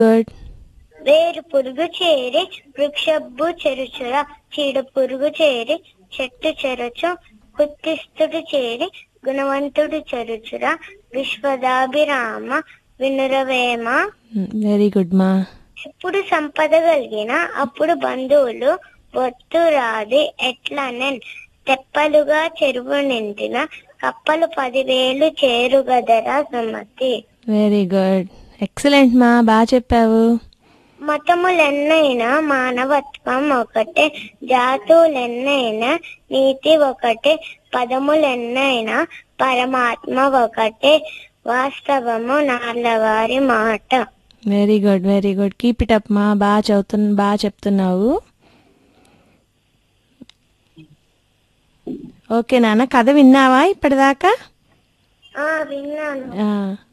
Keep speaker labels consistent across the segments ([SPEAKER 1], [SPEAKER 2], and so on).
[SPEAKER 1] Good
[SPEAKER 2] వేరు పురుగు చేరి వృక్షబ్బు చెరుచుర చీడ పురుగు చేరి చెట్టు చెరచు కుత్తిస్తుడు చేరి గుణవంతుడు చెరుచుర విశ్వదాభిరామ వినురవేమ
[SPEAKER 1] వెరీ గుడ్ మా
[SPEAKER 2] ఎప్పుడు సంపద కలిగిన అప్పుడు బంధువులు బొత్తు రాది ఎట్లనెన్ తెప్పలుగా చెరువు నిండిన కప్పలు పదివేలు చేరుగదరా సుమతి
[SPEAKER 1] వెరీ గుడ్ ఎక్సలెంట్ మా బాగా చెప్పావు
[SPEAKER 2] మతములెన్నైనా మానవత్వం ఒకటే జాతులెన్నైనా నీతి ఒకటే పదములెన్నైనా పరమాత్మ ఒకటే వాస్తవము నాళ్ళవారి మాట
[SPEAKER 1] very good very good keep it up మా బాగా చదువుతున్నా బాగా చెప్తున్నావు ఓకే నాన్న కథ విన్నావా ఇప్పటిదాకా
[SPEAKER 2] ఆ విన్నాను
[SPEAKER 1] ఆ.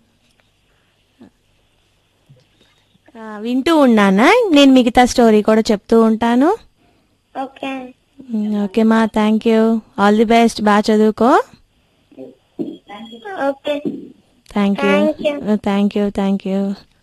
[SPEAKER 1] ఆ, వింటూ ఉన్నానా నేను మిగతా స్టోరీ కూడా చెప్తూ ఉంటాను
[SPEAKER 2] ఓకే
[SPEAKER 1] ఉమ్, ఓకే మా thank you all the best బాగా చదువుకో
[SPEAKER 2] okay
[SPEAKER 1] thank you
[SPEAKER 2] Thank you.
[SPEAKER 1] Thank you thank you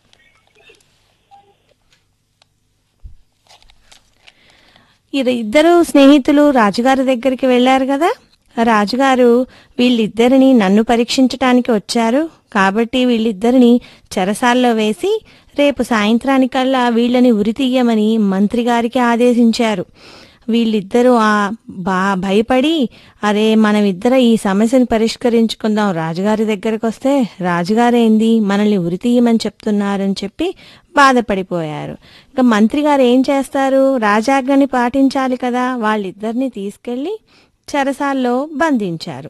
[SPEAKER 1] ఇది ఇద్దరు స్నేహితులు రాజుగారి దగ్గరికి వెళ్ళారు కదా రాజుగారు వీళ్ళిద్దరిని నన్ను పరీక్షించటానికి వచ్చారు కాబట్టి వీళ్ళిద్దరిని చెరసాల్లో వేసి రేపు సాయంత్రానికల్లా వీళ్ళని ఉరి తీయమని మంత్రి గారికి ఆదేశించారు వీళ్ళిద్దరూ ఆ బా భయపడి అరే మనమిద్దరం ఈ సమస్యను పరిష్కరించుకుందాం రాజుగారి దగ్గరకు వస్తే రాజుగారేంది మనల్ని ఉరి తీయమని చెప్తున్నారని చెప్పి బాధపడిపోయారు ఇంకా మంత్రి గారు ఏం చేస్తారు రాజాజ్ఞని పాటించాలి కదా వాళ్ళిద్దరిని తీసుకెళ్లి చెరసాల్లో బంధించారు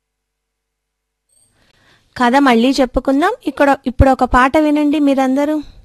[SPEAKER 1] కథ మళ్ళీ చెప్పుకుందాం ఇక్కడ ఇప్పుడు ఒక పాట వినండి మీరందరూ